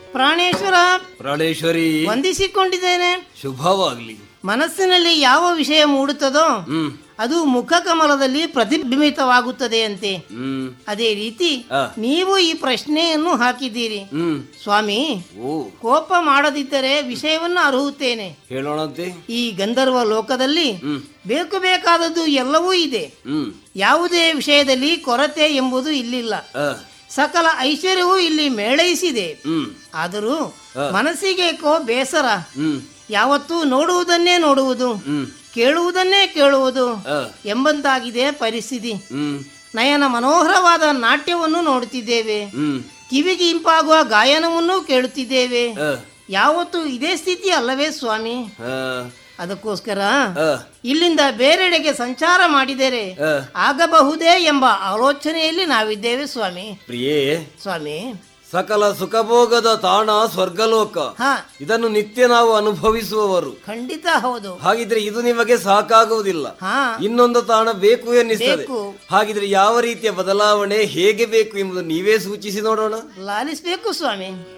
ಪ್ರಾಣೇಶ್ವರ ಪ್ರಾಣೇಶ್ವರಿ ವಂದಿಸಿಕೊಂಡಿದ್ದೇನೆ ಶುಭವಾಗ್ಲಿ ಮನಸ್ಸಿನಲ್ಲಿ ಯಾವ ವಿಷಯ ಮೂಡುತ್ತದೋ ಹ್ಮ್ ಅದು ಮುಖ ಕಮಲದಲ್ಲಿ ಪ್ರತಿಬಿಂಬಿತವಾಗುತ್ತದೆ ಅಂತೆ ಹ್ಮ್ ಅದೇ ರೀತಿ ಆ. ನೀವು ಈ ಪ್ರಶ್ನೆಯನ್ನು ಹಾಕಿದ್ದೀರಿ ಹ್ಮ್ ಸ್ವಾಮಿ ಓ ಕೋಪ ಮಾಡದಿದ್ದರೆ ವಿಷಯವನ್ನು ಅರುಹುತ್ತೇನೆ ಹೇಳೋಣಂತೆ ಈ ಗಂಧರ್ವ ಲೋಕದಲ್ಲಿ ಹ್ಮ್ ಬೇಕು ಬೇಕಾದದ್ದು ಎಲ್ಲವೂ ಇದೆ ಹ್ಮ್ ಯಾವುದೇ ವಿಷಯದಲ್ಲಿ ಕೊರತೆ ಎಂಬುದು ಇಲ್ಲಿಲ್ಲ ಆ, ಸಕಲ ಐಶ್ವರ್ಯವೂ ಇಲ್ಲಿ ಮೇಳೈಸಿದೆ ಹ್ಮ್ ಆದರೂ ಆ. ಮನಸ್ಸಿಗೆ ಕೋ ಬೇಸರ ಹ್ಮ್ ಯಾವತ್ತೂ ನೋಡುವುದನ್ನೇ ನೋಡುವುದು ಹ್ಮ್ ಕೇಳುವುದನ್ನೇ ಕೇಳುವುದು ಆ, ಎಂಬಂತಾಗಿದೆ ಪರಿಸ್ಥಿತಿ ಹ್ಮ್ ನಯನ ಮನೋಹರವಾದ ನಾಟ್ಯವನ್ನು ನೋಡುತ್ತಿದ್ದೇವೆ ಹ್ಮ್ ಕಿವಿಗೆ ಇಂಪಾಗುವ ಗಾಯನವನ್ನು ಕೇಳುತ್ತಿದ್ದೇವೆ ಆ, ಯಾವತ್ತೂ ಇದೇ ಸ್ಥಿತಿ ಅಲ್ಲವೇ ಸ್ವಾಮಿ ಆ, ಅದಕ್ಕೋಸ್ಕರ ಆ, ಇಲ್ಲಿಂದ ಬೇರೆಡೆಗೆ ಸಂಚಾರ ಮಾಡಿದರೆ ಆ. ಆಗಬಹುದೇ ಎಂಬ ಆಲೋಚನೆಯಲ್ಲಿ ನಾವಿದ್ದೇವೆ ಸ್ವಾಮಿ ಪ್ರಿಯೇ ಸ್ವಾಮಿ ಸಕಲ ಸುಖಭೋಗದ ತಾಣ ಸ್ವರ್ಗಲೋಕ ಹಾ ಇದನ್ನು ನಿತ್ಯ ನಾವು ಅನುಭವಿಸುವವರು ಖಂಡಿತ ಹೌದು ಹಾಗಿದ್ರೆ ಇದು ನಿಮಗೆ ಸಾಕಾಗುವುದಿಲ್ಲ ಹಾ ಇನ್ನೊಂದು ತಾಣ ಬೇಕು ಎನ್ನಿಸ್ತದೆ ಬೇಕು. ಹಾಗಿದ್ರೆ ಯಾವ ರೀತಿಯ ಬದಲಾವಣೆ ಹೇಗೆ ಬೇಕು ಎಂಬುದು ನೀವೇ ಸೂಚಿಸಿ ನೋಡೋಣ ಲಾಲಿಸ್ಬೇಕು ಸ್ವಾಮಿ